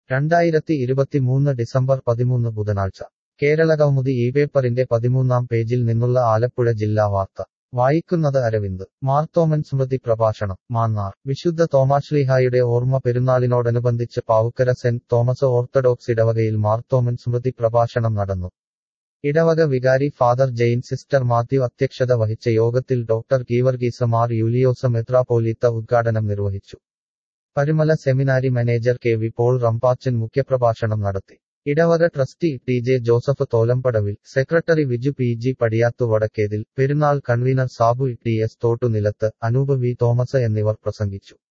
രണ്ടായിരത്തി ഇരുപത്തിമൂന്ന് ഡിസംബർ പതിമൂന്ന് ബുധനാഴ്ച കേരളകൗമുദി ഈ പേപ്പറിന്റെ പതിമൂന്നാം പേജിൽ നിന്നുള്ള ആലപ്പുഴ ജില്ലാ വാർത്ത വായിക്കുന്നത് അരവിന്ദ് മാർത്തോമൻ സ്മൃതി പ്രഭാഷണം മാന്നാർ വിശുദ്ധ തോമാശ്ലീഹായുടെ ഓർമ്മ പെരുന്നാളിനോടനുബന്ധിച്ച് പാവുക്കര സെന്റ് തോമസ് ഓർത്തഡോക്സ് ഇടവകയിൽ മാർത്തോമൻ സ്മൃതി പ്രഭാഷണം നടന്നു ഇടവക വികാരി ഫാദർ ജെയിൻ സിസ്റ്റർ മാത്യു അധ്യക്ഷത വഹിച്ച യോഗത്തിൽ ഡോക്ടർ ഗീവർഗീസ മാർ യൂലിയോസ മെത്രാപോലീത്ത ഉദ്ഘാടനം നിർവഹിച്ചു Parumala seminary manager K V Paul Rambachan മുഖ്യപ്രഭാഷണം നടത്തി ഇടവക trustee T J Joseph Tholampadavil secretary Viju P G Padiyathu Vadakkethil പെരുന്നാൾ convener Sabu T S Thottunilath Anoop V Thomas എന്നിവർ പ്രസംഗിച്ചു